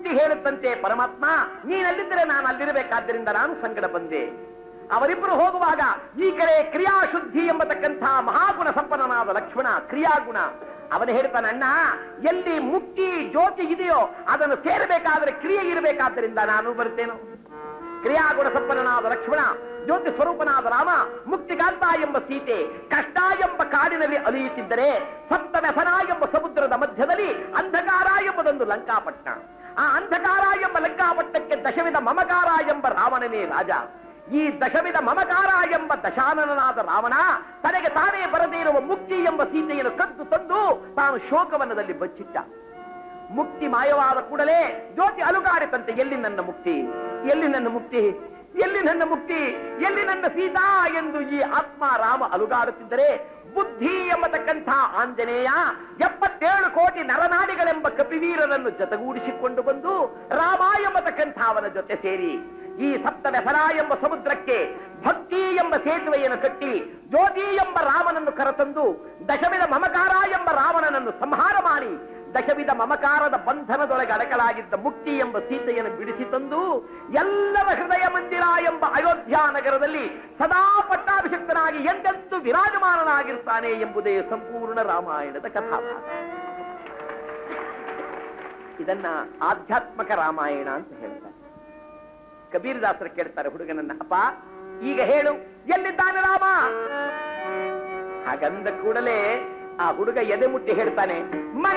ಮುಕ್ತಿ ಹೇಳುತ್ತಂತೆ ಪರಮಾತ್ಮ ನೀನಲ್ಲಿದ್ದರೆ ನಾನು ಅಲ್ಲಿರಬೇಕಾದ್ದರಿಂದ ನಾನು ಸಂಗಡ ಬಂದೆ ಅವರಿಬ್ಬರು ಹೋಗುವಾಗ ಈ ಕಡೆ ಕ್ರಿಯಾಶುದ್ಧಿ ಎಂಬತಕ್ಕಂಥ ಮಹಾಗುಣ ಸಂಪನ್ನನಾದ ಲಕ್ಷ್ಮಣ ಕ್ರಿಯಾಗುಣ ಅವನು ಹೇಳ್ತಾನೆ ಅಣ್ಣ ಎಲ್ಲಿ ಮುಕ್ತಿ ಜ್ಯೋತಿ ಇದೆಯೋ ಅದನ್ನು ಸೇರಬೇಕಾದ್ರೆ ಕ್ರಿಯೆ ಇರಬೇಕಾದ್ದರಿಂದ ನಾನು ಬರ್ತೇನು ಕ್ರಿಯಾಗುಣ ಸಂಪನ್ನನಾದ ಲಕ್ಷ್ಮಣ ಜ್ಯೋತಿ ಸ್ವರೂಪನಾದ ರಾಮ ಮುಕ್ತಿಗಾಂತ ಎಂಬ ಸೀತೆ ಕಷ್ಟ ಎಂಬ ಕಾಡಿನಲ್ಲಿ ಅಲಿಯುತ್ತಿದ್ದರೆ ಸಪ್ತ ವ್ಯಸನ ಎಂಬ ಸಮುದ್ರದ ಮಧ್ಯದಲ್ಲಿ ಅಂಧಕಾರ ಎಂಬುದೊಂದು ಲಂಕಾಪಟ್ಟಣ ಆ ಅಂಧಕಾರ ಎಂಬ ಲಂಕಾಪಟ್ಟಣಕ್ಕೆ ದಶವಿಧ ಮಮಕಾರ ಎಂಬ ರಾವಣನೇ ರಾಜ ಈ ದಶವಿಧ ಮಮಕಾರ ಎಂಬ ದಶಾನನಾದ ರಾವಣ ತನಗೆ ತಾನೇ ಬರದೇ ಇರುವ ಮುಕ್ತಿ ಎಂಬ ಸೀತೆಯನ್ನು ಕದ್ದು ತಂದು ತಾನು ಶೋಕವನದಲ್ಲಿ ಬಚ್ಚಿಟ್ಟ ಮುಕ್ತಿ ಮಾಯವಾದ ಕೂಡಲೇ ಜ್ಯೋತಿ ಅಲುಗಾಡಿತಂತೆ ಎಲ್ಲಿ ನನ್ನ ಮುಕ್ತಿ ಎಲ್ಲಿ ನನ್ನ ಮುಕ್ತಿ ಎಲ್ಲಿ ನನ್ನ ಮುಕ್ತಿ ಎಲ್ಲಿ ನನ್ನ ಸೀತಾ ಎಂದು ಈ ಆತ್ಮ ರಾಮ ಅಲುಗಾಡುತ್ತಿದ್ದರೆ ಬುದ್ಧಿ ಎಂಬತಕ್ಕಂಥ ಆಂಜನೇಯ ಎಪ್ಪತ್ತೇಳು ಕೋಟಿ ನರನಾಡಿಗಳೆಂಬ ಕಪಿವೀರರನ್ನು ಜೊತೆಗೂಡಿಸಿಕೊಂಡು ಬಂದು ರಾಮ ಎಂಬತಕ್ಕಂಥ ಅವನ ಜೊತೆ ಸೇರಿ ಈ ಸಪ್ತ ವ್ಯಸನ ಎಂಬ ಸಮುದ್ರಕ್ಕೆ ಭಕ್ತಿ ಎಂಬ ಸೇತುವೆಯನ್ನು ಕಟ್ಟಿ ಜ್ಯೋತಿ ಎಂಬ ರಾಮನನ್ನು ಕರೆತಂದು ದಶವಿಧ ಮಮಕಾರ ಎಂಬ ರಾವಣನನ್ನು ಸಂಹಾರ ಮಾಡಿ ದಶವಿಧ ಮಮಕಾರದ ಬಂಧನದೊಳಗೆ ಅಡಕಲಾಗಿದ್ದ ಮುಕ್ತಿ ಎಂಬ ಸೀತೆಯನ್ನು ಬಿಡಿಸಿ ತಂದು ಎಲ್ಲರ ಹೃದಯ ಮಂದಿರ ಎಂಬ ಅಯೋಧ್ಯ ನಗರದಲ್ಲಿ ಸದಾ ಪಟ್ಟಾಭಿಷಕ್ತನಾಗಿ ಎಂದೆಂದು ವಿರಾಜಮಾನನಾಗಿರ್ತಾನೆ ಎಂಬುದೇ ಸಂಪೂರ್ಣ ರಾಮಾಯಣದ ಕಥಾಭಾಗ ಇದನ್ನ ಆಧ್ಯಾತ್ಮಕ ರಾಮಾಯಣ ಅಂತ ಹೇಳ್ತಾರೆ ಕಬೀರದಾಸರು ಕೇಳ್ತಾರೆ ಹುಡುಗನನ್ನ ಅಪ್ಪ ಈಗ ಹೇಳು ಎಲ್ಲಿದ್ದಾನೆ ರಾಮ ಹಾಗಂದ ಕೂಡಲೇ ಆ ಹುಡುಗ ಎದೆ ಮುಟ್ಟಿ ಹೇಳ್ತಾನೆ